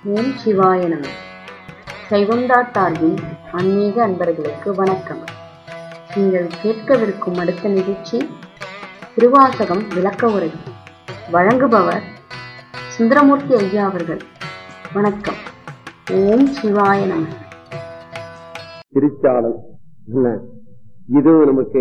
ஓம் சிவாய நம சைவம்டா சார்பின் ஆன்மீக அன்பர்களுக்கு வணக்கம் நீங்கள் கேட்கவிருக்கும் அடுத்த நிகழ்ச்சி திருவாசகம் விளக்க உரை வழங்குபவர் சுந்தரமூர்த்தி ஐயா அவர்கள் வணக்கம் ஓம் சிவாய நம திருச்சாடல் இல்ல இது நமக்கு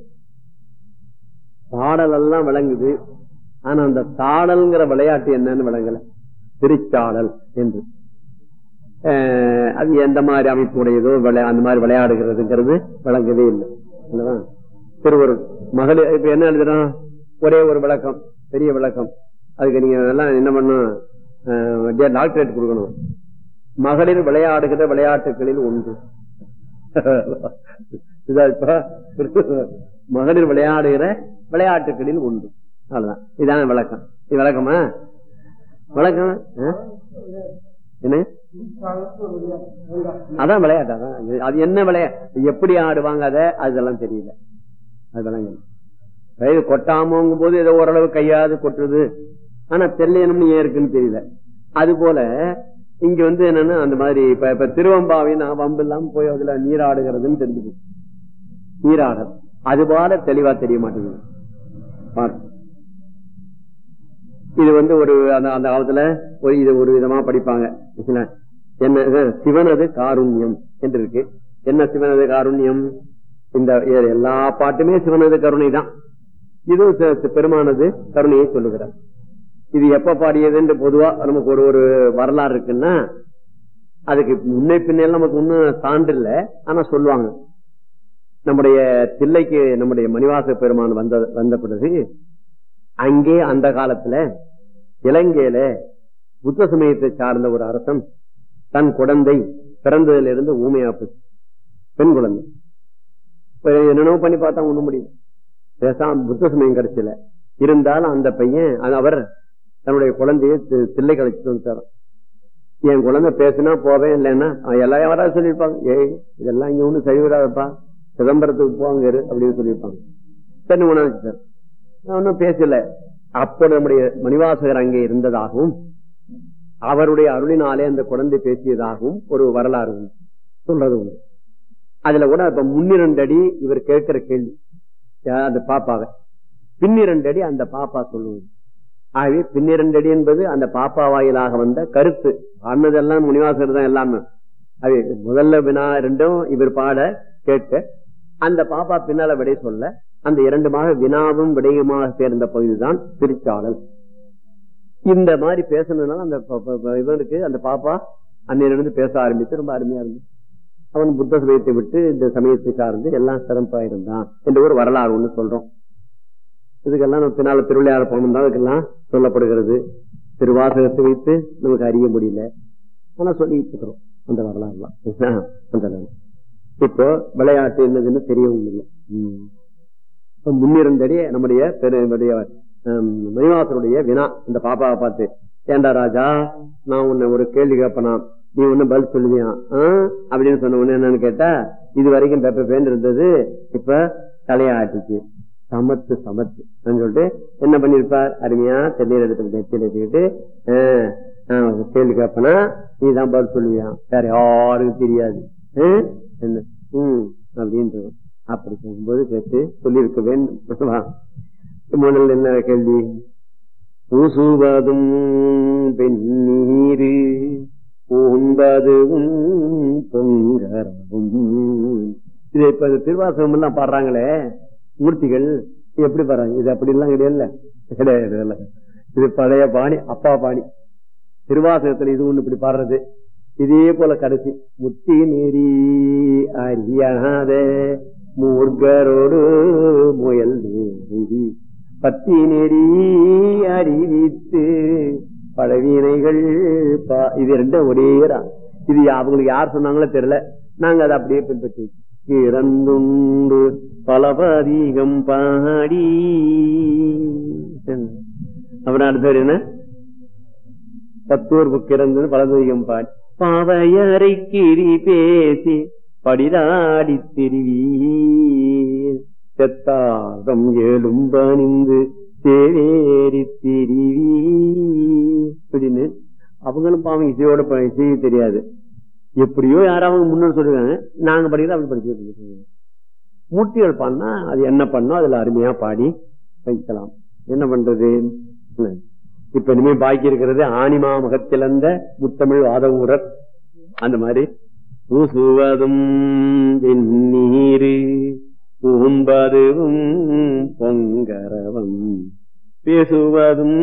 பாடல் எல்லாம் விளங்குது ஆனா அந்த தாடல்ங்கிற விளையாட்டு என்னன்னு விளங்கல திருச்சாடல் என்று அஹ், அது எந்த மாதிரி அமைப்பு உடையதோ விளை- அந்த மாதிரி விளையாடுகிறதுங்கிறது விளங்கவே இல்லை இல்லவா? திருவருள் மகளிர் இப்ப என்ன எழுதுறோம் ஒரே ஒரு விளக்கம் பெரிய விளக்கம் அதுக்கு நீங்க எல்லாம் என்ன பண்ணும் டாக்டரேட் கொடுக்கணும் மகளிர் விளையாடுகிற விளையாட்டுகளில் ஒன்று இதா இப்ப மகளிர் விளையாடுகிற விளையாட்டுகளில் ஒன்று அவ்வளவுதான் இதான விளக்கம் இது விளக்கமா விளக்கம் ஆ? என்ன அதான் விளையாட்டு அதான் இது- அது என்ன விளையாட்டு எப்படி ஆடுவாங்க அதை அதெல்லாம் தெரியல அது விளங்கல வயது கொட்டாமோங்கும் போது ஏதோ ஓரளவு கையாது கொட்டுறது ஆனா தெரியணும்னு ஏன் இருக்குன்னு தெரியல அது போல இங்க வந்து என்னன்னா அந்த மாதிரி இப்ப இப்ப திருவம்பாவை நான் வம்பு இல்லாம போய் அதுல நீராடுகிறதுன்னு தெரிஞ்சுது நீராடல் அது போல தெளிவா தெரிய மாட்டேங்குது பாரு. இது வந்து ஒரு அந்த அந்த காலத்துல ஒரு இது ஒரு விதமா படிப்பாங்க என்ன இது, சிவனது காருண்யம் என்று இருக்கு என்ன சிவனது காருண்யம் இந்த எ- எல்லா பாட்டுமே சிவனது கருணை தான் இது ச- ச- பெருமானது கருணையை சொல்லுகிறார் இது எப்ப பாடியதுன்னு பொதுவா நமக்கு ஒரு ஒரு வரலாறு இருக்குன்னா அதுக்கு முன்னை பின்னே நமக்கு ஒன்னும் சான்று இல்ல ஆனா சொல்லுவாங்க நம்முடைய தில்லைக்கு நம்முடைய மணிவாச பெருமான் வந்த வந்த பிறகு அங்கே அந்த காலத்துல இலங்கையில புத்த சமயத்தை சார்ந்த ஒரு அரசன் தன் குழந்தை பிறந்ததிலிருந்து ஊமையா போச்சு பெண் குழந்தை இப்ப என்னென்னவோ பண்ணி பார்த்தா ஒண்ணும் முடியல பேசாம புத்த சமயம் கிடைச்சல இருந்தாலும் அந்த பையன் அது அவர் தன்னுடைய குழந்தைய தி- தில்லை கழிச்சுட்டு வந்துட்டாராம் என் குழந்தை பேசுனா போவேன் இல்லைன்னா அவன் எல்லாம் யாராவது சொல்லியிருப்பாங்க ஏய் இதெல்லாம் இங்க ஒண்ணு சரிவிடாதப்பா சிதம்பரத்துக்கு போங்க இரு அப்படின்னு சொல்லியிருப்பாங்க சரி உணர்ச்சார் நான் ஒன்னும் பேசல அப்போ நம்முடைய மணிவாசகர் அங்கே இருந்ததாகவும் அவருடைய அருளினாலே அந்த குழந்தை பேசியதாகவும் ஒரு வரலாறு உண்டு. சொல்றது உண்டு அதுல கூட இப்ப முன்னிரண்டு அடி இவர் கேட்கிற கேள்வி யா- அந்த பாப்பாவை பின்னிரண்டு அடி அந்த பாப்பா சொல்லுவது ஆகவே பின்னிரண்டு அடி என்பது அந்த பாப்பா வாயிலாக வந்த கருத்து ஆனதெல்லாம் முனிவாசர் தான் எல்லாமே அது முதல்ல வினா ரெண்டும் இவர் பாட கேட்க அந்த பாப்பா பின்னால விடை சொல்ல அந்த இரண்டுமாக வினாவும் விடையுமாக சேர்ந்த பகுதிதான் திருச்சாளல் இந்த மாதிரி பேசுனதுனால அந்த ப- ப- ப- இவனுக்கு அந்த பாப்பா அன்னையிலிருந்து பேச ஆரம்பித்து ரொம்ப அருமையா இருந்துச்சு அவன் புத்த சமயத்தை விட்டு இந்த சமயத்தை சார்ந்து எல்லாம் சிறப்பா இருந்தான் என்ற ஒரு வரலாறு ஒண்ணு சொல்றோம் இதுக்கெல்லாம் நம்ம பின்னால திருவிளையாட போனோம் தான் அதுக்கெல்லாம் சொல்லப்படுகிறது திருவாசகத்தை வைத்து நமக்கு அறிய முடியல ஆனா சொல்லிட்டு இருக்கிறோம் அந்த வரலாறுலாம் அந்த அளவு. இப்போ விளையாட்டு என்னதுன்னு தெரியவும் இல்லை ம். இப்ப முன்னிருந்தடி நம்முடைய பெரு நம்முடைய, ஹம், மணிவாசருடைய வினா இந்த பாப்பாவை பார்த்து ஏண்டா ராஜா நான் உன்னை ஒரு கேள்வி கேட்பனா நீ ஒண்ணு பதில் சொல்லுவியா ஆ? அப்படின்னு சொன்ன உடனே என்னன்னு கேட்டா இது வரைக்கும் பெப்ப பேன் இருந்தது இப்ப தலையாட்டிச்சு சமத்து சமத்து அப்படின்னு சொல்லிட்டு என்ன பண்ணிருப்பார் அருமையா தென்னீர் எடுத்து நெத்தியில் எடுத்துக்கிட்டு ஆ, நான் ஒரு கேள்வி கேட்பனா நீ தான் பதில் சொல்லுவியா வேற யாருக்கும் தெரியாது ஆ? என்ன ம் அப்படின்றது அப்படி போகும்போது கேட்டு சொல்லியிருக்க வேண்டும் வா. முதல்ல என்ன கேள்வி பூசுவதும் பெண்ணீரு பூம்பதும் பொங்கரவும் இது இப்ப இந்த திருவாசகம் எல்லாம் பாடுறாங்களே மூர்த்திகள் இது எப்படி பாடுறாங்க இது அப்படி எல்லாம் கிடையாது கிடையாது இல்ல. இது பழைய பாணி அப்பா பாணி திருவாசகத்துல இது ஒண்ணு இப்படி பாடுறது இதே போல கடைசி முத்தி நெறி அறியாத மூர்கரோடு முயல் தேவி பத்தி நெறி அறிவித்து பழவினைகள் பா- இது ரெண்டும் ஒரே ரா- இது அவங்களுக்கு யார் சொன்னாங்களோ தெரியல நாங்க அதை அப்படியே பின்பற்றி இறந்துண்டு பலபதிகம் பாடி அப்புறம் அடுத்தது என்ன பத்தூர் புக்கிறந்து பலதுரியம் பாடி பாவையரை கிரி பேசி படிதாடி திரிவீர் செத்தாகம் எலும்பணிந்து சேவேரி திரிவீர் அப்படின்னு அவங்களும் பாவம் இசையோட ப- இசை தெரியாது எப்படியோ யாராவது முன்னாடி சொல்லிருக்காங்க நாங்க படிக்கிறோம் அப்படி படிச்சு மூர்த்திகள் பாடினா அது என்ன பண்ணோம் அதுல அருமையா பாடி வைக்கலாம் என்ன பண்றது இப்ப இனிமே பாக்கி இருக்கிறது ஆணிமா மகத்திழந்த முத்தமிழ் வாதவூரர் அந்த மாதிரி பூசுவதும் வெந்நீரு பூம்பதுவும் பொங்கரவம் பேசுவதும்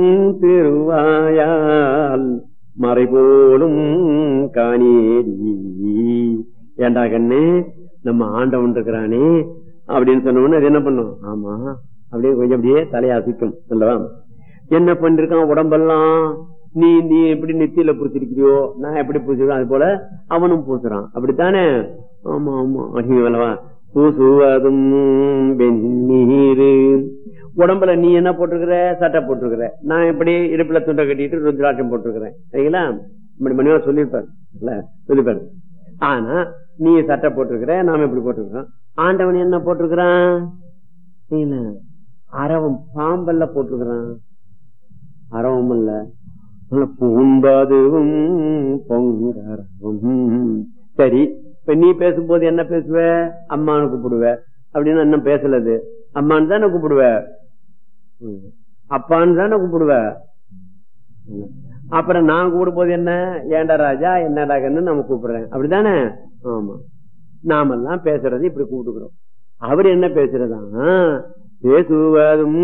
திருவாயால் மறைபோலும் காணேரி ஏண்டா கண்ணு நம்ம ஆண்டவன் இருக்கிறானே அப்படின்னு சொன்ன உடனே அது என்ன பண்ணும் ஆமா அப்படியே கொஞ்சம் அப்படியே தலையாசிக்கும் சொல்லவா என்ன பண்ணிருக்கான் உடம்பெல்லாம் நீ நீ எப்படி நெத்தியில பூச்சிருக்கிறியோ நான் எப்படி பூச்சிருக்கோம் அது போல அவனும் பூசுறான் அப்படித்தானே ஆமா ஆமா அப்படிங்களா பூசுவதும் வெந்நீரு உடம்புல நீ என்ன போட்டிருக்கிற சட்டை போட்டிருக்கிற நான் எப்படி இடுப்புல துண்டை கட்டிட்டு ருத்ராட்சம் போட்டிருக்கிறேன் சரிங்களா இப்படி மணிவா சொல்லியிருப்பாரு இல்ல சொல்லிப்பாரு ஆனா நீ சட்டை போட்டிருக்கிற நாம எப்படி போட்டிருக்கிறோம் ஆண்டவன் என்ன போட்டிருக்கிறான் சரிங்களா? அரவம் பாம்பல்ல போட்டிருக்கிறான் அரவம் இல்ல நல்ல பூம்பாதுவும் பொங்கரவும் சரி இப்ப நீ பேசும்போது என்ன பேசுவ அம்மானு கூப்பிடுவ அப்படின்னு என்ன பேசலது அம்மான்னு தானே கூப்பிடுவ ம். அப்பான்னு தானே கூப்பிடுவ ம். அப்புறம் நான் கூப்பிடும் போது என்ன ஏண்டா ராஜா என்னடா கண்ணு நம்ம கூப்பிடுறேன் அப்படிதானே ஆமா நாமெல்லாம் பேசுறது இப்படி கூப்பிட்டுக்கிறோம் அவர் என்ன பேசுறதா பேசுவதும்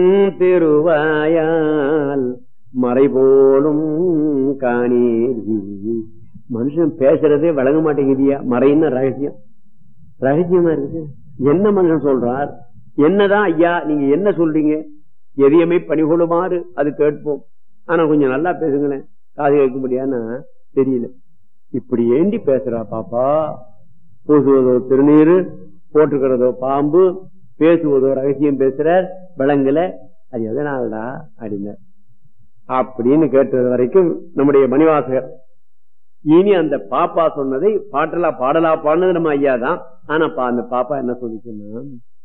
திருவாயால் மறைபோலும் காணேரி மனுஷன் பேசுறதே வழங்க மாட்டேங்குதியா மறைன்னு ரகசியம் ரகசியமா இருக்குது என்ன மனுஷன் சொல்றார் என்னதான் ஐயா நீங்க என்ன சொல்றீங்க எதையுமே பணிகொள்ளுமாறு அது கேட்போம் ஆனா கொஞ்சம் நல்லா பேசுங்களேன் காது கேட்க முடியாதுன்னா தெரியல இப்படி ஏண்டி பேசுறா பாப்பா பூசுவதோ திருநீரு போட்டுக்கிறதோ பாம்பு பேசுவதோ ரகசியம் பேசுறார் விளங்கல அது எதனாலடா அப்படின்னார் அப்படின்னு கேட்டது வரைக்கும் நம்முடைய மணிவாசகர் இனி அந்த பாப்பா சொன்னதை பாட்டலா பாடலா பாடினது நம்ம ஐயா தான் ஆனா பா- அந்த பாப்பா என்ன சொல்லிச்சுன்னா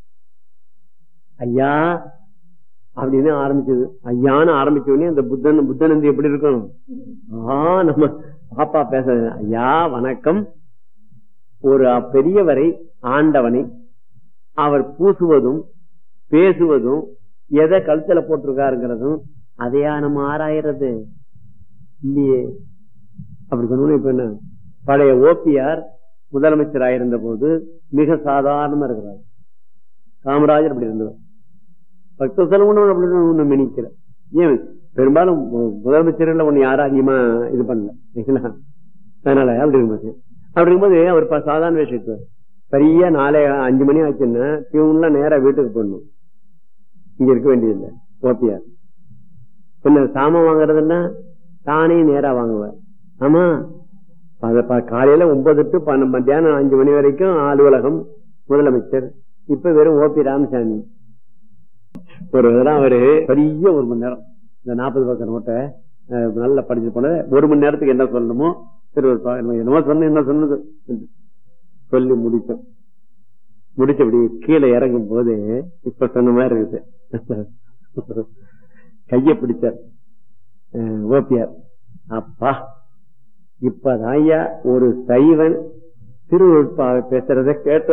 ஐயா அப்படின்னு ஆரம்பிச்சது ஐயான்னு ஆரம்பிச்ச உடனே அந்த புத்தன் புத்தன் வந்து எப்படி இருக்கணும் ஆ நம்ம பாப்பா பேச ஐயா வணக்கம் ஒரு பெரியவரை ஆண்டவனை அவர் பூசுவதும் பேசுவதும் எதை கழுத்துல போட்டிருக்காருங்கிறதும் அதையா நம்ம ஆராயிறது இல்லையே அப்படி சொன்னோம் இப்ப என்ன பழைய ஓபிஆர் முதலமைச்சராயிருந்த போது மிக சாதாரணமா இருக்கிறார் காமராஜர் அப்படி இருந்தவர் பக்த செலவுன்னு அப்படி ஒண்ணு நினைக்கல ஏன் பெரும்பாலும் மு- முதலமைச்சர்கள் ஒண்ணு யாரும் அதிகமா இது பண்ணல சரிங்களா? அதனால அப்படி இருக்கும்போது அப்படி இருக்கும்போது அவர் ப- சாதாரண விஷயத்து சரியா நாளை அஞ்சு மணி ஆச்சுன்னா பியூன்லாம் நேரா வீட்டுக்கு போடணும் இங்க இருக்க வேண்டியதில்லை ஓபிஆர் பின்ன சாமான் வாங்குறதுன்னா தானே நேரா வாங்குவார் ஆமா அத ப- காலையில ஒன்பது டு பன்ன- மத்தியானம் அஞ்சு மணி வரைக்கும் அலுவலகம் முதலமைச்சர் இப்ப வெறும் ஓபி ராமசாமி ஒரு தடவை அவரு பெரிய ஒரு மணி நேரம் இந்த நாற்பது பக்கம் நோட்டை அஹ், நல்லா படிச்சு போன ஒரு மணி நேரத்துக்கு என்ன சொல்லணுமோ திருவருப்பா என்னமோ சொன்ன என்ன சொன்னது சொல்லி முடிச்சோம் முடிச்சபடி கீழே இறங்கும் போது இப்ப சொன்ன மாதிரி இருக்குது கைய பிடிச்சார் அஹ், ஓபியார் அப்பா இப்பதான் ஐயா ஒரு சைவன் திருவருட்பாவை பேசுறத கேட்ட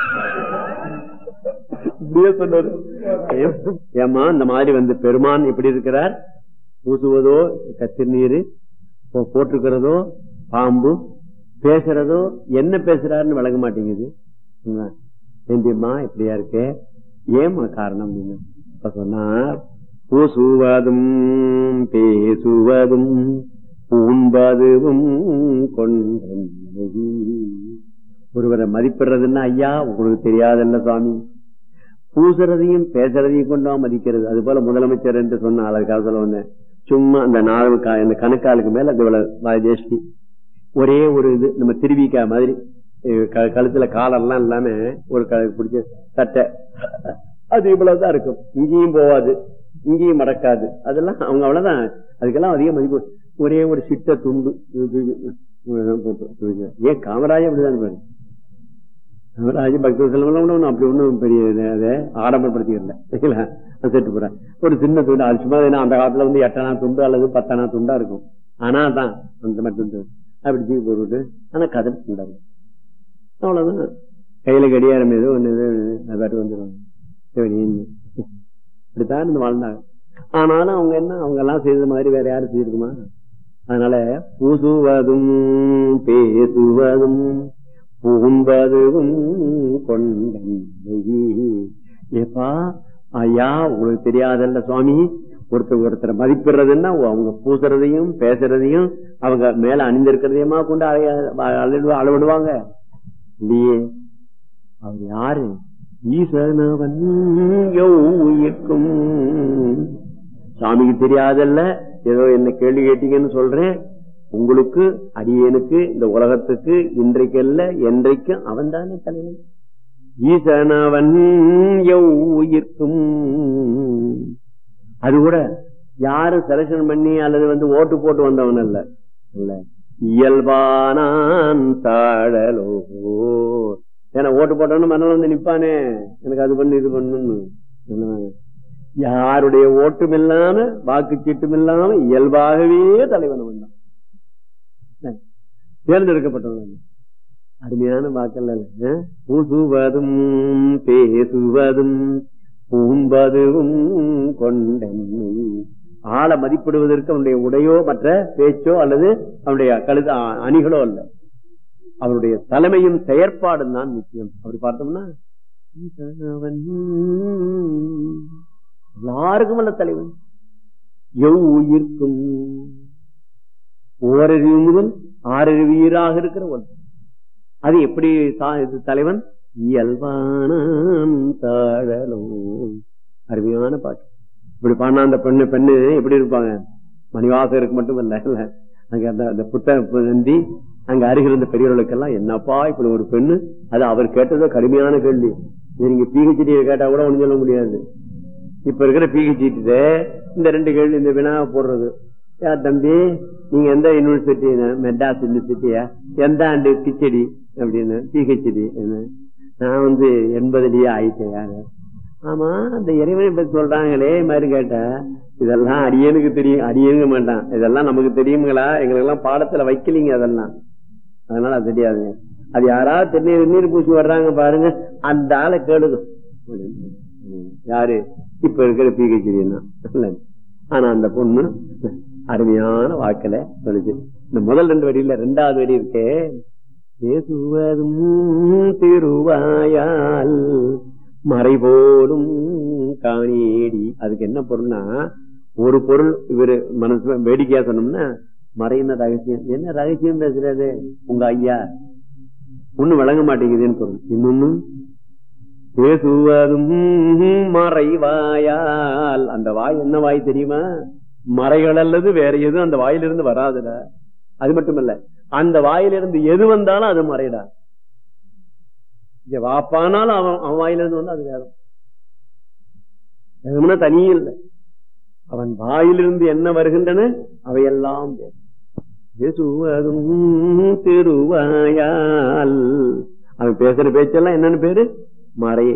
இப்படியே சொன்னாரு ஏமா இந்த மாதிரி வந்து பெருமான் எப்படி இருக்கிறார் பூசுவதோ கத்திர்நீர் போட்டிருக்கிறதோ பாம்பு பேசுறதோ என்ன பேசுறாருன்னு விளங்க மாட்டேங்குது ஏண்டியம்மா இப்படியா இருக்கே ஏமா காரணம் அப்படின்னு அப்ப சொன்னார் பூசுவதும் பேசுவதும் பூம்பதுவும் கொண்டது ஒருவரை மதிப்பிடுறதுன்னா ஐயா உங்களுக்கு தெரியாதல்ல சுவாமி பூசுறதையும் பேசுறதையும் கொண்டா மதிக்கிறது அது போல முதலமைச்சர் என்று சொன்ன அதுக்காக சொல்ல வந்தேன் சும்மா அந்த நாலு கா- இந்த கணக்காலுக்கு மேல அது இவ்வளவு வாஜேஷ்டி ஒரே ஒரு இது நம்ம திருவிக்கா மாதிரி அஹ் க- கழுத்துல காலெல்லாம் இல்லாம ஒரு க- பிடிச்ச சட்டை அது இவ்வளவுதான் இருக்கும் இங்கேயும் போவாது இங்கேயும் மடக்காது அதெல்லாம் அவங்க அவ்வளவுதான் அதுக்கெல்லாம் அதிக மதிப்பு ஒரே ஒரு சிட்ட துண்டு இது, இது, இவ்வளவுதான் போட்டு ஏன் காமராஜ் அப்படிதான் பாரு ராஜ பக்த செல்வம் ஒன்றும் அப்படி ஒன்றும் பெரிய இது- இது ஆடம்பரப்படுத்திக்கல சரிங்களா அது செட்டு போறேன் ஒரு சின்ன துண்டு அது சும்மா என்ன அந்த காலத்துல வந்து எட்டனா துண்டு அல்லது பத்தனா துண்டா இருக்கும் ஆனா தான் அந்த மட்டும் தான். அப்படி தூக்கி போட்டுவிட்டு ஆனா கதை இருந்தாங்க அவ்வளவுதான் கையில கடியாரம் ஏதோ ஒண்ணு ஏதோ ஒண்ணு, அது பாட்டு வந்துருவாங்க சிவனின்னு. இப்படித்தான் இருந்து வாழ்ந்தாங்க ஆனாலும் அவங்க என்ன அவங்க எல்லாம் செய்த மாதிரி வேற யாரும் செய்திருக்குமா அதனால பூசுவதும் பேசுவதும் புகும்பதும் கொண்டை ஏப்பா ஐயா உங்களுக்கு தெரியாதல்ல சுவாமி ஒருத்தர் ஒருத்தரை மதிப்பிடுறதுன்னா அவங்க பூசுறதையும் பேசுறதையும் அவங்க மேல அணிந்திருக்கிறதையுமா கொண்டு அழைய- அளவிடு- அளவிடுவாங்க இல்லையே அவர் யாரு ஈசனவன் யௌயிக்கும் சாமிக்கு தெரியாதல்ல ஏதோ என்ன கேள்வி கேட்டீங்கன்னு சொல்றேன் உங்களுக்கு அடியேனுக்கு இந்த உலகத்துக்கு இன்றைக்கல்ல என்றைக்கும் அவன் தானே தலைவன் ஈசனவன் யௌயிர்க்கும் அது கூட யாரும் செலக்ஷன் பண்ணி அல்லது வந்து ஓட்டு போட்டு வந்தவன் அல்ல இல்ல இயல்பானான் தாழலோ ஏன்னா ஓட்டு போட்டவன மன்னன் வந்து நிப்பானே எனக்கு அது பண்ணு இது பண்ணுன்னு சொல்லுவாங்க. யாருடைய ஓட்டும் இல்லாம வாக்கு சீட்டும் இல்லாம இயல்பாகவே தலைவன் வந்தான் தேர்ந்தெடுக்கப்பட்டவன் அருமையான வாக்கல்ல அஹ்? பூசுவதும் பேசுவதும் பூம்பதுவும் கொண்டென்னை ஆளை மதிப்பிடுவதற்கு அவனுடைய உடையோ மற்ற பேச்சோ அல்லது அவனுடைய கழுத அ- அணிகளோ அல்ல அவருடைய தலைமையும் செயற்பாடும் தான் முக்கியம் அப்படி பார்த்தோம்னா ஈசனவன் எல்லாருக்கும் அல்ல தலைவன் எவ் உயிர்க்கும் ஓரறிவு முதல் ஆறறிவு ஈராக இருக்கிற ஒன்று அது எப்படி தா- இது தலைவன் இயல்பானான் தாழலோ அருமையான பாட்டு இப்படி பாடினா அந்த பெண்ணு பெண்ணு எப்படி இருப்பாங்க மணிவாசகருக்கு மட்டும் இல்ல இல்ல அங்க அந்த அந்த புத்தக நந்தி அங்க அருகில் இருந்த பெரியவர்களுக்கெல்லாம் என்னப்பா இப்படி ஒரு பெண்ணு அது அவர் கேட்டதோ கடுமையான கேள்வி இது நீங்க பிஹெச்டி கேட்டா கூட ஒண்ணும் சொல்ல முடியாது இப்ப இருக்கிற பிஹெச்டி இந்த ரெண்டு கேள்வி இந்த வினா போடுறது யார் தம்பி நீங்க எந்த யூனிவர்சிட்டி மெட்ராஸ் யூனிவர்சிட்டியா எந்த ஆண்டு கிச்சடி அப்படின்னு பிஹெச்டி நான் வந்து எண்பதுலயே ஆயிட்டேன் யாரு ஆமா அந்த இறைவனை பத்தி சொல்றாங்களே இது மாதிரி கேட்டா இதெல்லாம் அடியனுக்கு தெரியும் அடியனுங்க மாட்டான் இதெல்லாம் நமக்கு தெரியுங்களா எங்களுக்கு எல்லாம் பாடத்துல வைக்கலீங்க அதெல்லாம் அதனால அது தெரியாதுங்க அது யாராவது திருநீர் நீர் பூசி வர்றாங்க பாருங்க அந்த ஆளை கேளுங்க ம். யாரு இப்ப இருக்கிற பிஹெச்டி ஆனா அந்த பொண்ணு அருமையான வாக்கில சொல்லுச்சு இந்த முதல் ரெண்டு வரியில ரெண்டாவது வரி இருக்கே பேசுவதும் திருவாயால் மறைபோலும் காணேடி அதுக்கு என்ன பொருள்னா ஒரு பொருள் இவரு மனசு வேடிக்கையா சொன்னோம்னா மறையின ரகசியம் என்ன ரகசியம் பேசுறது உங்க ஐயா ஒண்ணு விளங்க மாட்டேங்குதுன்னு பொருள் இன்னொன்னு பேசுவதும் மறைவாயால் அந்த வாய் என்ன வாய் தெரியுமா மறைகள் அல்லது வேற எதுவும் அந்த வாயிலிருந்து வராதுடா அது மட்டுமல்ல அந்த வாயிலிருந்து எது வந்தாலும் அது மறைடா இங்க வாப்பானாலும் அவன் அவன் வாயிலிருந்து வந்து அது வேதம் வேதம்னா தனியே இல்லை அவன் வாயிலிருந்து என்ன வருகின்றன அவையெல்லாம் வேதம். பேசுவதும் திருவாயால் அவன் பேசுற பேச்செல்லாம் என்னன்னு பேரு மறையை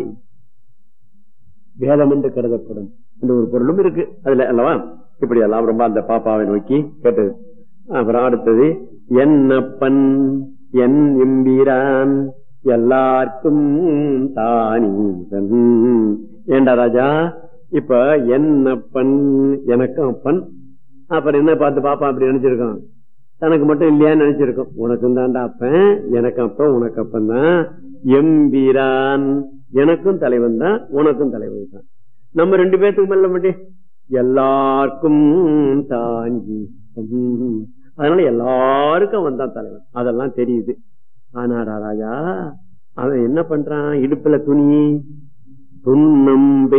வேதம் என்று கருதப்படும் இந்த ஒரு பொருளும் இருக்கு அதுல அல்லவா இப்படி எல்லாம் ரொம்ப அந்த பாப்பாவை நோக்கி கேட்டது அப்புறம் அடுத்தது என்னப்பன் என் எம்பிரான் எல்லாருக்கும் தானீசன் ஏண்டா ராஜா இப்ப என்னப்பன் எனக்கும் அப்பன் அப்புறம் என்ன பார்த்து பாப்பா அப்படி நினைச்சிருக்கான் தனக்கு மட்டும் இல்லையான்னு நினைச்சிருக்கோம் உனக்கும் தாண்டா அப்பன் எனக்கு அப்பன் உனக்கு அப்பன் தான் எம்பிரான் எனக்கும் தலைவன் தான் உனக்கும் தலைவன் தான் நம்ம ரெண்டு பேர்த்துக்கு மேல மட்டும் எல்லாருக்கும் தாங்கி உம். அதனால எல்லாருக்கும் அவன் தான் தலைவன் அதெல்லாம் தெரியுது ஆனாடா ராஜா அவன் என்ன பண்றான் இடுப்புல துணி துன்னம்பை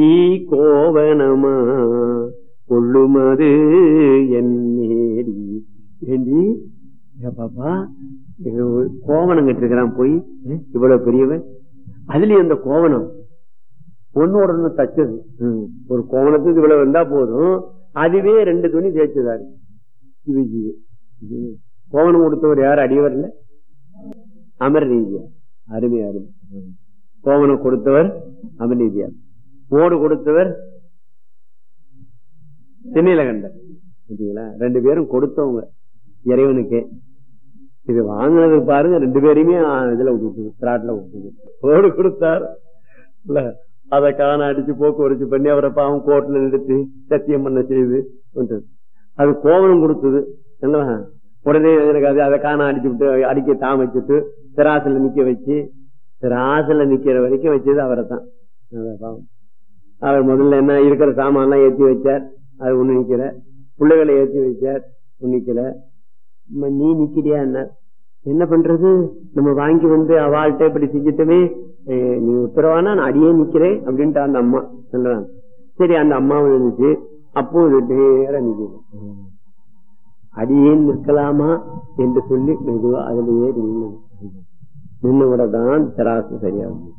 கோவனமா கொள்ளுமது என் நேடி ஏண்டி ஏ பாப்பா இது ஒரு கோவணம் கட்டிருக்கிறான் போய் அஹ், இவ்வளவு பெரியவன் அதுலயும் அந்த கோவணம் ஒன்னோட ஒண்ணு தச்சது ம். ஒரு கோவணத்துக்கு இவ்வளவு இருந்தா போதும் அதுவே ரெண்டு துணி தேய்ச்சதாரு இது இது. இது. கோவணம் கொடுத்தவர் யார் அடியவர் இல்ல அமர்நீதியா அருமை அருமை ம். கோவணம் கொடுத்தவர் அமர்நீதியார் ஓடு கொடுத்தவர் சென்னையில கண்டர் சரிங்களா ரெண்டு பேரும் கொடுத்தவங்க இறைவனுக்கே இது வாங்கினது பாருங்க ரெண்டு பேரையுமே ஆ, இதுல விட்டுது திராட்ல விட்டுது ஓடு கொடுத்தார் இல்ல அதை காண அடிச்சு போக்குவரத்து பண்ணி அவரை பாவம் கோர்ட்ல நிறுத்தி சத்தியம் பண்ண செய்து வந்தது. அது கோவணம் கொடுத்தது என்ன உடனே எனக்கு அது அதை காண அடிச்சு விட்டு அடிக்க தான் வச்சுட்டு திராசுல நிக்க வச்சு திராசுல நிக்கிற வரைக்கும் வச்சது அவரை தான் பாவம் அவர் முதல்ல என்ன இருக்கிற சாமான் எல்லாம் ஏத்தி வச்சார் அது ஒண்ணு நிக்கல பிள்ளைகளை ஏத்தி வச்சார் ஒண்ணு நிக்கல ம, நீ நிக்கிறியா என்ன என்ன பண்றது நம்ம வாங்கி வந்து அவாள்கிட்ட இப்படி செஞ்சுட்டோமே அஹ், நீ உத்தரவானா நான் அடியே நிக்கிறேன் அப்படின்ட்டு அந்த அம்மா சொல்றாங்க சரி அந்த அம்மாவும் இருந்துச்சு அப்போ இது நேரா நிக்குது அடியேன் நிற்கலாமா என்று சொல்லி மெதுவா அதுலயே நின்று நின்று தான் திராசு சரியாகும்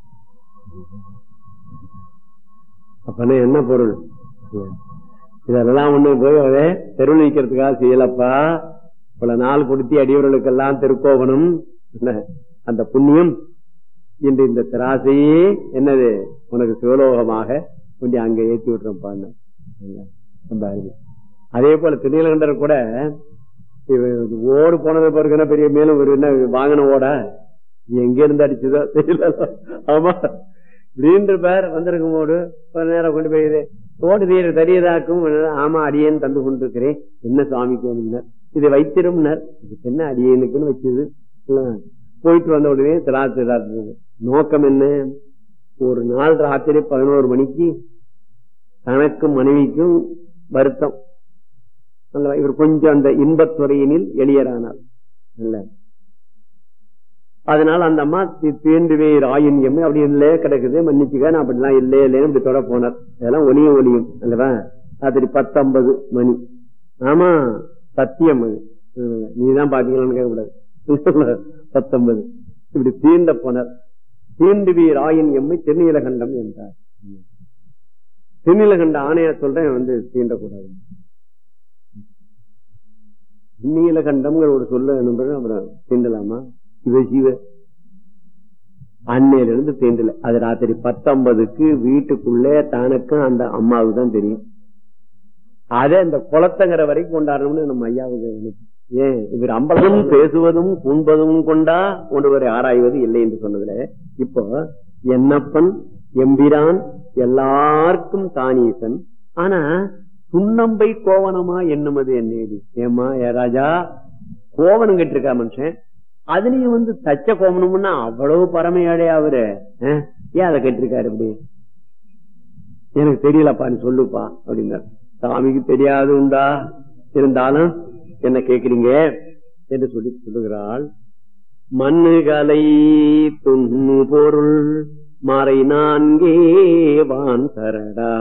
அப்பனா என்ன பொருள் இதெல்லாம் ஒண்ணு போய் அவரே தெருவில் நிக்கிறதுக்காக செய்யலப்பா பல நாள் கொடுத்தி அடியவர்களுக்கெல்லாம் திருக்கோவனம் என்ன, அந்த புண்ணியம் இன்று இந்த திராசையே என்னது உனக்கு சிவலோகமாக கொஞ்சம் அங்க ஏற்றி விட்டுறப்பான்னு ரொம்ப அருமை அதே போல திருநீலகண்டர் கூட இவ- ஓடு போனது பிறகு பெரிய மேலும் ஒரு என்ன வாங்கின ஓட எங்க இருந்து அடிச்சதோ தெரியல ஆமா இப்படின்ற பேர் வந்திருக்கும் ஓடு கொஞ்ச நேரம் கொண்டு போய் இது, ஓடு நீர் தரியதாக்கும் ஆமா அடியேன் தந்து கொண்டிருக்கிறேன் என்ன சுவாமிக்கு வந்தார் இதை வைத்திரும்னர் இதுக்கு என்ன அடியேனுக்குன்னு வச்சது இல்ல, போயிட்டு வந்த உடனே திராட்சை திராட்சை நோக்கம் என்ன ஒரு நாள் ராத்திரி பதினோரு மணிக்கு தனக்கும் மனைவிக்கும் வருத்தம் அல்லவா? இவர் கொஞ்சம் அந்த இன்பத்துறையினில் எளியரானார் இல்ல அதனால அந்த அம்மா தேண்டுவே ராயின் எம்மை அப்படி இல்லையே கிடக்குது மன்னிச்சுக்க நான் அப்படிலாம் இல்லையே இல்லைன்னு இப்படி தொட போனார் இதெல்லாம் ஒளியும் ஒளியும் அல்லவா ராத்திரி பத்தொன்பது மணி ஆமா சத்தியம் அது ஹம், நீதான் பாத்தீங்களான்னு கேட்கக்கூடாது பத்தொன்பது இப்படி தீண்ட போனார் தீண்டுவீர் ஆயின் எம்மை திருநீலகண்டம் என்றார் திருநீலகண்ட ஆணைய சொல்றேன் வந்து தீண்டக்கூடாது நீலகண்டம்ங்கிற ஒரு சொல்ல நம்புறேன் அப்புறம் தீண்டலாமா சிவ சிவ அன்னையில இருந்து தீண்டல அது ராத்திரி பத்தொன்பதுக்கு வீட்டுக்குள்ளே தனக்கும் அந்த அம்மாவுக்கு தான் தெரியும் அதே இந்த குளத்தங்கிற வரைக்கும் கொண்டாடணும்னு நம்ம ஐயாவுக்கு நினைப்பு. ஏன் இவர் அம்பலம் பேசுவதும் உண்பதும் கொண்டா ஒருவரை ஆராய்வது இல்லை என்று சொன்னதுல இப்போ என்னப்பன் எம்பிரான் எல்லாருக்கும் தானீசன் ஆனா சுண்ணம்பை கோவனமா என்னுமது என்னேடி ஏமா ஏ ராஜா கோவனம் கட்டிருக்கா மனுஷன் அதுலயும் வந்து தச்ச கோவனம்னா அவ்வளவு பரமையாடே அவரு அஹ், ஏன் அதை கட்டிருக்காரு இப்படி எனக்கு தெரியலப்பா நீ சொல்லுப்பா அப்படின்னார் சாமிக்கு தெரியாது உண்டா இருந்தாலும் என்ன கேக்குறீங்க என்று சொல்லி சொல்லுகிறாள் மண்ணுகலை துண்ணு பொருள் மறை நான்கே வான் தரடா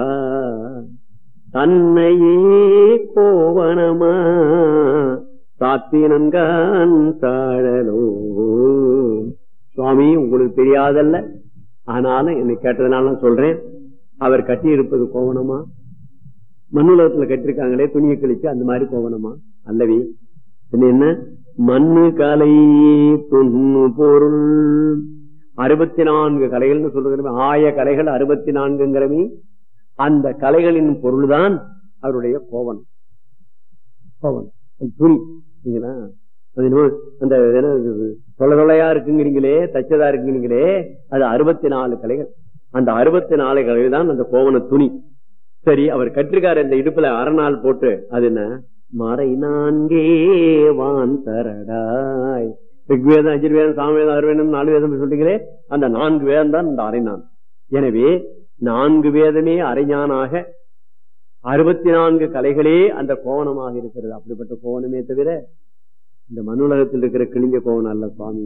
தன்னையே கோவனமா சாத்தினன்கான் தாழலோ சுவாமி உங்களுக்கு தெரியாதல்ல ஆனாலும் என்னை கேட்டதுனால நான் சொல்றேன் அவர் கட்டி இருப்பது கோவணமா மண்ணுலகத்துல கட்டிருக்காங்களே துணியை கழிச்சு அந்த மாதிரி கோவணமா அல்லவே பின்ன என்ன மண்ணு கலை துண்ணு பொருள் அறுபத்தி நான்கு கலைகள்னு சொல்லுகிறமே ஆய கலைகள் அறுபத்தி நான்குங்கிறமே அந்த கலைகளின் பொருள்தான் அவருடைய கோவன் கோவன் அந்த துணி சரிங்களா? அது என்னமோ அந்த என்ன இது, தொலை தொலையா இருக்குங்கிறீங்களே தச்சதா இருக்குங்கிறீங்களே அது அறுபத்தி நாலு கலைகள் அந்த அறுபத்தி நாலு கலைகள் தான் அந்த கோவண துணி சரி அவர் கற்றிருக்காரு இந்த இடுப்புல அரைநாள் போட்டு அது என்ன மறை நான்கே வான் தரடாய் ரிக்வேதம் அஜிர்வேதம் சாமவேதம் அருவேதம் நாலு வேதம் சொல்றீங்களே அந்த நான்கு வேதம் தான் இந்த அரைநான் எனவே நான்கு வேதமே அரைஞானாக அறுபத்தி நான்கு கலைகளே அந்த கோவணமாக இருக்கிறது அப்படிப்பட்ட கோவணமே தவிர இந்த மனுலகத்தில் இருக்கிற கிழிஞ்ச கோவணம் அல்ல சுவாமி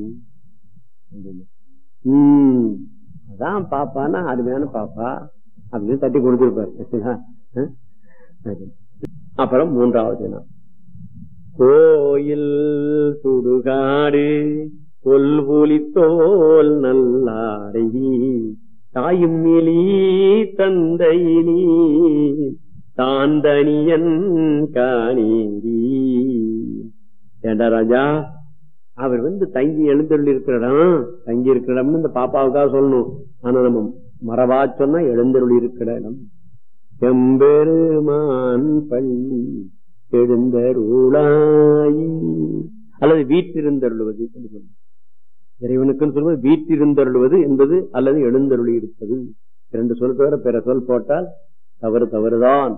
உம் அதான் பாப்பான்னா அருமையான பாப்பா அப்படின்னு தட்டி கொடுத்திருப்பார் சரிங்களா? அஹ்? சரி. அப்புறம் மூன்றாவது நாள் கோயில் சுடுகாடு கொல்புலித்தோல் நல்லாரை தாயும் எலி தந்தையினி தாந்தனியன் காணேந்தி ஏண்டா ராஜா அவர் வந்து தங்கி எழுந்தருள் இருக்கிற இடம் தங்கி இருக்கிற இடம்னு இந்த பாப்பாவுக்காக சொல்லணும் ஆனா நம்ம மரபா சொன்னா எழுந்தருள் இருக்கிற இடம் செம்பெருமான் பள்ளி எழுந்தருளாய் அல்லது வீற்றிருந்தருளுவது என்று சொல்லுவோம் இறைவனுக்குன்னு சொல்லுவது வீற்றிருந்தருளுவது என்பது அல்லது எழுந்தருளி இருப்பது இரண்டு சொல் தவிர பிற சொல் போட்டால் தவறு தவறுதான்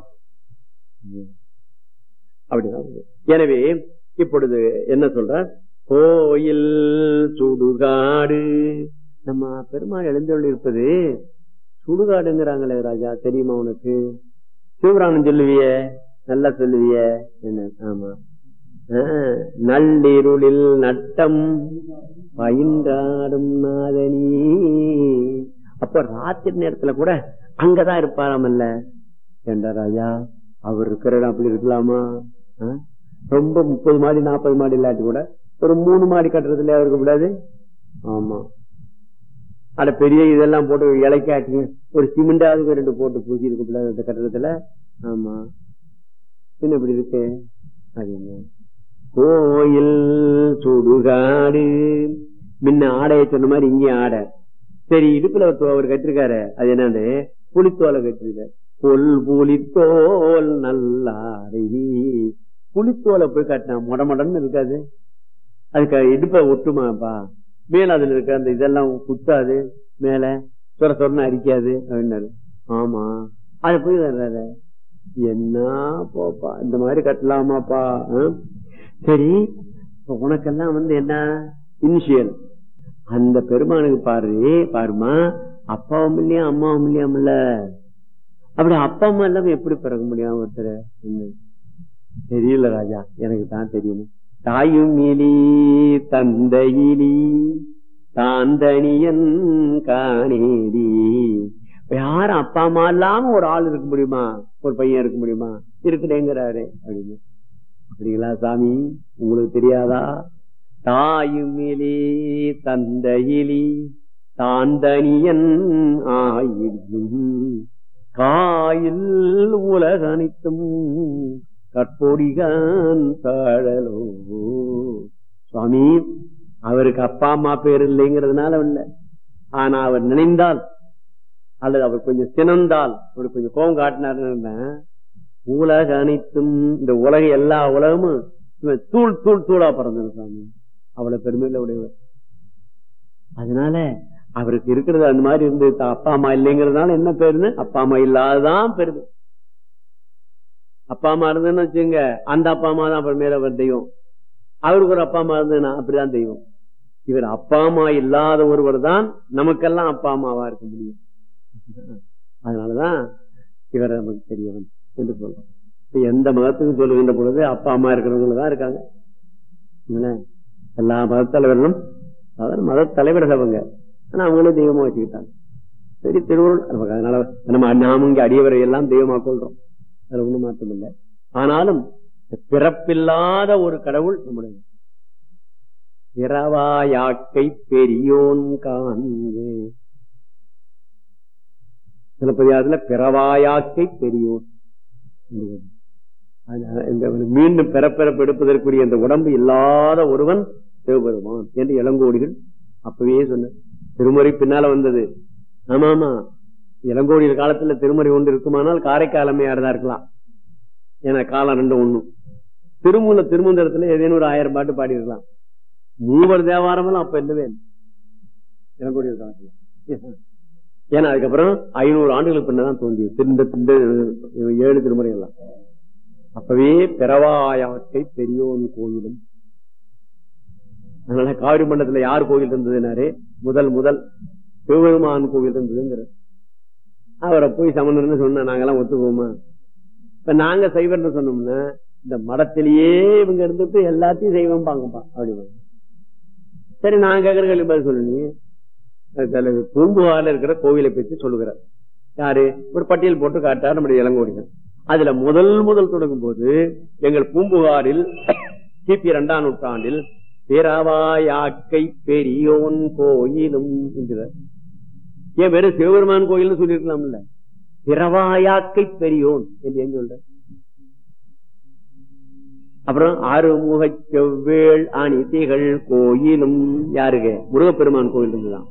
அப்படிதான் எனவே இப்பொழுது என்ன சொல்ற கோயில் சுடுகாடு நம்ம பெருமாள் எழுந்தருளி இருப்பது சுடுகாடுங்கிறாங்களே ராஜா தெரியுமா உனக்கு சிவபுராணம் சொல்லுவிய நல்லா சொல்லுவிய என்ன ஆமா ஆஹ், நள்ளிருளில் நட்டம் பயின்றாடும் நாதனி அப்ப ராத்திரி நேரத்துல கூட அங்கதான் இருப்பாராமல்ல ஏண்டா ராஜா அவர் இருக்கிற இடம் அப்படி இருக்கலாமா ஆ? ரொம்ப முப்பது மாடி நாற்பது மாடி இல்லாட்டி கூட ஒரு மூணு மாடி கட்டுறதுல இருக்க கூடாது ஆமா அட பெரிய இதெல்லாம் போட்டு இலைக்காட்டி ஒரு சிமெண்டாவது ரெண்டு போட்டு பூசி இருக்க கூடாது அந்த கட்டடத்துல ஆமா என்ன இப்படி இருக்கு அது என்ன? கோயில் சுடுகாடு முன்ன ஆடைய சொன்ன மாதிரி இங்கேயும் ஆடை சரி இடுப்புல ஒரு தோ- அவர் கட்டிருக்காரு அது என்னன்னு புலித்தோலை கட்டிருக்காரு கொல் புலித்தோல் நல்லாடை புலித்தோலை போய் கட்டினா மொடமொடன்னு இருக்காது அதுக்கு இடுப்ப ஒட்டுமாப்பா மேல அதுல இருக்க அந்த இதெல்லாம் குத்தாது மேல சொர சொரன்னு அரிக்காது அப்படின்னாரு ஆமா அது போய் வர்றாரு என்ன போப்பா இந்த மாதிரி கட்டலாமாப்பா ஆ? சரி இப்ப உனக்கெல்லாம் வந்து என்ன இனிஷியல் அந்த பெருமானுக்கு பாரு பாருமா அப்பாவும் இல்லையா அம்மாவும் இல்லையாமல்ல அப்படி அப்பா அம்மா இல்லாம எப்படி பிறக்க முடியும் ஒருத்தர் என்ன? தெரியல ராஜா எனக்கு தான் தெரியணும் தாயும் இலி தந்தையிலி தாந்தனியன் காணேடி இப்ப யாரும் அப்பா அம்மா இல்லாம ஒரு ஆள் இருக்க முடியுமா ஒரு பையன் இருக்க முடியுமா இருக்குதேங்கிறாரு அப்படின்னு அப்படிங்களா சாமி உங்களுக்கு தெரியாதா தாயுமிலே தந்தையிலி தாந்தனியன் ஆயிடும் காயில் உலகனைத்தும் கற்பொடிகான் தாழலோ சுவாமி அவருக்கு அப்பா அம்மா பேர் இல்லைங்கிறதுனால இல்ல ஆனா அவர் நினைந்தால் அல்லது அவர் கொஞ்சம் சினந்தால் அவர் கொஞ்சம் கோபம் காட்டினாருன்னா உலக அனைத்தும் இந்த உலக எல்லா உலகமும் இவன் தூள் தூள் தூளா பிறந்தது சாமி அவ்வளவு பெருமையில உடையவர் அதனால அவருக்கு இருக்கிறது அந்த மாதிரி இருந்து த- அப்பா அம்மா இல்லைங்கிறதுனால என்ன பேருன்னு அப்பா அம்மா இல்லாததான் பெருமை அப்பா அம்மா இருந்ததுன்னு வச்சுங்க அந்த அப்பா அம்மா தான் அப்புறம் மேல அவர் தெய்வம் அவருக்கு ஒரு அப்பா அம்மா இருந்ததுன்னா அப்படிதான் தெய்வம் இவர் அப்பா அம்மா இல்லாத ஒருவர் தான் நமக்கெல்லாம் அப்பா அம்மாவா இருக்க முடியும் அதனாலதான் இவர் நமக்கு தெரியவன் என்று சொல்றோம் இப்ப எந்த மதத்துக்கு சொல்லுகின்ற பொழுது அப்பா அம்மா இருக்கிறவங்க தான் இருக்காங்க இல்ல? எல்லா மத தலைவர்களும் அதாவது மத தலைவர்கள் அவங்க ஆனா அவங்களே தெய்வமா வச்சுக்கிட்டாங்க சரி திருவருள் நமக்கு அதனால நம்ம நாம இங்க அடியவரை எல்லாம் தெய்வமா கொள்றோம் அதுல ஒண்ணும் மாற்றம் இல்லை ஆனாலும் பிறப்பில்லாத ஒரு கடவுள் நம்முடைய பிறவாயாக்கை பெரியோன் காண்பே சிலப்பதிகாரத்துல பிறவாயாக்கை பெரியோன் அதனால இந்த ஒரு மீண்டும் பிறப்பிறப்பு எடுப்பதற்குரிய இந்த உடம்பு இல்லாத ஒருவன் சிவபெருமான் என்று இளங்கோடிகள் அப்பவே சொன்ன திருமுறை பின்னால வந்தது ஆமா ஆமா இளங்கோடிகள் காலத்துல திருமுறை ஒன்று இருக்குமானால் காரைக்கால் அம்மையார் தான் இருக்கலாம் ஏன்னா காலம் ரெண்டும் ஒண்ணும் திருமூல திருமந்திரத்துல ஏதேனும் ஒரு ஆயிரம் பாட்டு பாடி இருக்கலாம் மூவர் தேவாரமெல்லாம் அப்ப இல்லவே இல்லை இளங்கோடிகள் காலத்துல ஏன்னா அதுக்கப்புறம் ஐநூறு ஆண்டுகளுக்கு பின்னதான் தோன்றியது திருந்த திருந்த ஏழு திருமுறை எல்லாம் அப்பவே பிறவாயாக்கை பெரியோன் கோயிலும் அதனால காவிரி மண்டலத்துல யார் கோயில் இருந்ததுனாரு முதல் முதல் சிவபெருமான் கோவில் இருந்ததுங்கிற அவரை போய் சமந்தர்னு சொன்ன நாங்கெல்லாம் ஒத்துக்குவோமா இப்ப நாங்க சைவர்னு சொன்னோம்னா இந்த மடத்திலேயே இவங்க இருந்துட்டு எல்லாத்தையும் செய்வோம் பாங்கப்பா அப்படி சரி நான் கேட்கற கேள்வி பதில் சொல்லுங்க அதுல பூம்புகார்ல இருக்கிற கோவிலை பற்றி சொல்லுகிறார் யாரு ஒரு பட்டியல் போட்டு காட்டார் நம்முடைய இளங்கோடிகள் அதுல முதல் முதல் தொடங்கும் போது எங்கள் பூம்புகாரில் கிபி இரண்டாம் நூற்றாண்டில் பிறவாயாக்கை பெரியோன் கோயிலும் என்கிறார் ஏன் வெறும் சிவபெருமான் கோயில்னு சொல்லிருக்கலாம்ல பிறவாயாக்கை பெரியோன் என்று எங்க சொல்ற அப்புறம் ஆறுமுக செவ்வேள் அணிதிகள் கோயிலும் யாருங்க முருகப்பெருமான் கோயில் இருந்துதான்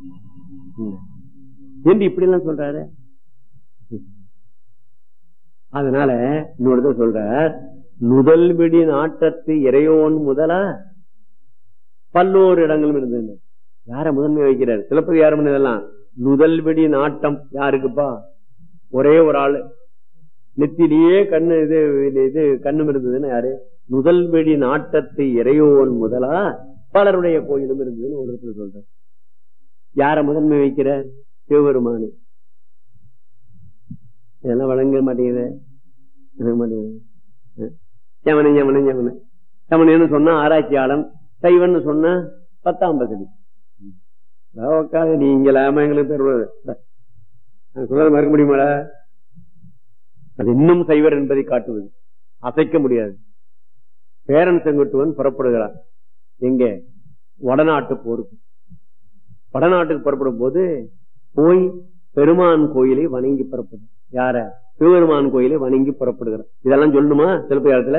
என்று இப்படி எல்லாம் சொல்றாரு அதனால இன்னொரு சொல்ற நுதல் விடி நாட்டத்து இறையோன் முதலா பல்லோரு இடங்களும் இருந்தது யார முதன்மை வைக்கிறார் சிலப்பதி யாரும் இதெல்லாம் நுதல் விடி நாட்டம் யாருக்குப்பா ஒரே ஒரு ஆளு நெத்திலேயே கண்ணு இது இது கண்ணும் இருந்ததுன்னு யாரு முதல் வெடி நாட்டத்து இறையோன் முதலா பலருடைய கோயிலும் இருந்ததுன்னு ஒரு இடத்துல சொல்ற யார முதன்மை வைக்கிற சிவபெருமானி இதெல்லாம் வழங்க மாட்டேங்குது வழங்க மாட்டேங்குது யமனன் யமனன் யமனன் யமனன்னு சொன்னா ஆராய்ச்சியாளன் சைவன் சொன்ன பத்தாம் பசடி உட்காது நீங்க இல்லாம எங்களுக்கு பெறுவது சொல்ல மறுக்க முடியுமாடா அது இன்னும் சைவர் என்பதை காட்டுவது அசைக்க முடியாது பேரன் செங்குட்டுவன் புறப்படுகிறார் எங்க வடநாட்டு போருக்கு வடநாட்டுக்கு புறப்படும் போது போய் பெருமான் கோயிலை வணங்கி புறப்படும் யார சிவபெருமான் கோயிலை வணங்கி புறப்படுகிறார் இதெல்லாம் சொல்லணுமா சிலப்பதிகாரத்துல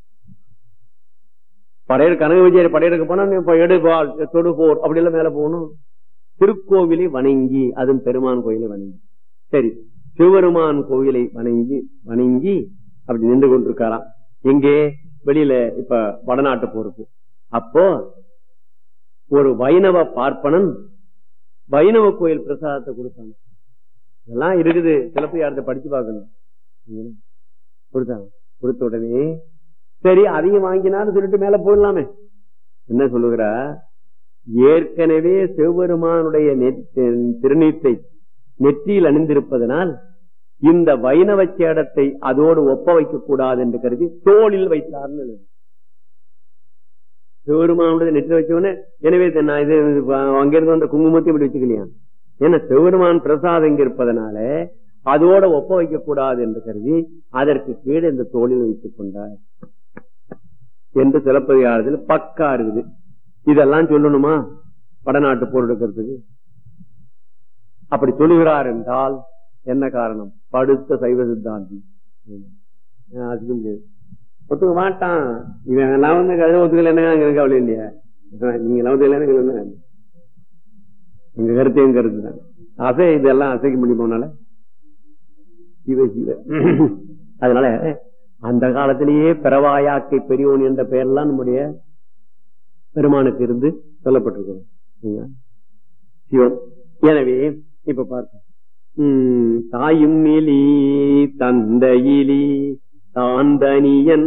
படையர் கனக விஜயர் படையருக்கு போனா இப்ப எடுபால் தொடுபோர் அப்படி எல்லாம் மேல போகணும் திருக்கோவிலை வணங்கி அதுவும் பெருமான் கோயிலை வணங்கி சரி சிவபெருமான் கோயிலை வணங்கி வணங்கி அப்படி நின்று கொண்டிருக்காராம் எங்கே வெளியில இப்ப வடநாட்டு போருக்கு அப்போ ஒரு வைணவ பார்ப்பனன் வைணவ கோயில் பிரசாதத்தை கொடுத்தாங்க இதெல்லாம் இருக்குது சிலப்பதிகாரத்தை படிச்சு பார்க்கணும் கொடுத்தாங்க கொடுத்த உடனே சரி அதையும் வாங்கினான்னு சொல்லிட்டு மேல போயிடலாமே என்ன சொல்லுகிறா ஏற்கனவே சிவபெருமானுடைய திருநீட்டை நெற்றியில் அணிந்திருப்பதனால் இந்த வைணவ சேடத்தை அதோடு ஒப்ப வைக்க கூடாது என்று கருதி தோளில் வைத்தார்னு சிவபெருமானுடைய நெற்றி வச்சவனே எனவே நான் இது அங்கிருந்து வந்த குங்குமத்தை இப்படி வச்சுக்கலையா ஏன்னா சிவபெருமான் பிரசாதம் இங்க இருப்பதனால அதோட ஒப்ப வைக்க கூடாது என்று கருதி அதற்கு கீழே இந்த தோளில் வைத்துக் கொண்டார் என்று சிலப்பதிகாரத்தில் பக்கா இருக்குது இதெல்லாம் சொல்லணுமா வடநாட்டு போர் எடுக்கிறதுக்கு அப்படி சொல்லுகிறார் என்றால் என்ன காரணம் படுத்த சைவ சித்தாந்தி அதுக்கு முடியாது ஒத்துக்க மாட்டான் இவன் எல்லாம் வந்து கதை ஒத்துக்கல என்ன எனக்கு கவலை இல்லையா நீங்க எல்லாம் ஒத்துக்கல என்ன எங்க கருத்து எங்க கருத்து தான் அசை இதெல்லாம் அசைக்க முடியும் போனால சிவ சிவ அதனால அந்த காலத்திலேயே பிறவாயாக்கை பெரியோன் என்ற பெயர்லாம் நம்முடைய பெருமானுக்கு இருந்து சொல்லப்பட்டிருக்கிறோம் சிவன் எனவே இப்ப பார்க்க தாயும் நிலி தந்தையிலி தாந்தனியன்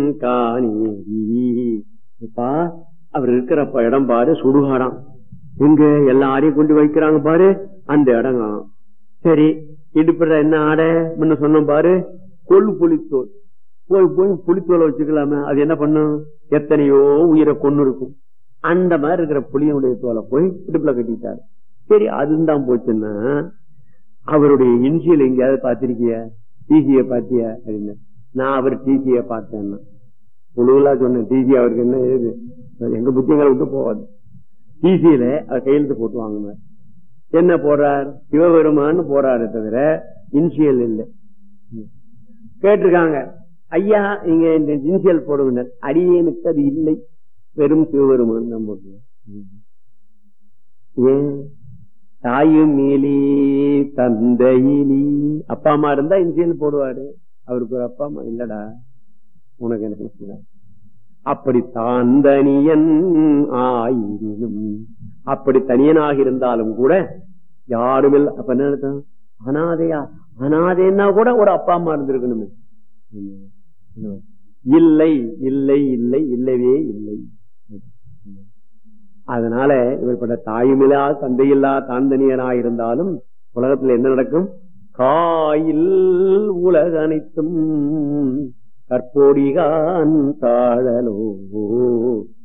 காணேரிப்பா அவர் இருக்கிற இடம் பாரு சுடுகாடாம் எங்க எல்லாரையும் கொண்டு வைக்கிறாங்க பாரு அந்த இடம் சரி இடுப்புற என்ன ஆடை முன்ன சொன்ன பாரு கொல் புளித்தோல் போய் போய் புளித்தோலை வச்சுக்கலாமே அது என்ன பண்ணும் எத்தனையோ உயிரை கொண்டு இருக்கும் அந்த மாதிரி இருக்கிற புளியனுடைய தோலை போய் இடுப்புல கட்டிட்டாரு சரி அதுதான் போச்சுன்னா அவருடைய இன்சியல் எங்கேயாவது பாத்திருக்கிய டிசிய பாத்திய அப்படின்னு நான் அவர் டிசிய பார்த்தேன்னா முழுவலா சொன்னேன் டிசி அவருக்கு என்ன ஏது எங்க புத்தியங்களை விட்டு போகாது டிசியில அவர் கையெழுத்து போட்டு வாங்கினார் என்ன போறார் சிவபெருமான்னு போறாரு தவிர இன்சியல் இல்லை கேட்டிருக்காங்க ஐயா நீங்க இந்த இன்சியல் போடுங்க அடியேனுக்கு அது இல்லை வெறும் சிவபெருமான் தான் போட்டு ஏன் தாயும் மேலி தந்தையிலி அப்பா அம்மா இருந்தா இன்சியல் போடுவாரு அவருக்கு ஒரு அப்பா அம்மா இல்லடா உனக்கு என்ன அப்படி தாந்தனியன் ஆயினும் அப்படி தனியனாக இருந்தாலும் கூட யாரும் இல்லை அப்ப என்ன அர்த்தம் அனாதையா அனாதைன்னா கூட ஒரு அப்பா அம்மா இருந்திருக்கணுமே இல்லை இல்லை இல்லை இல்லவே இல்லை அதனால இவர்பட்ட தாயுமில்லா தந்தையில்லா தாந்தனியனா இருந்தாலும் உலகத்துல என்ன நடக்கும் காயில் உலக அனைத்தும் கற்போடிகான் தாழலோ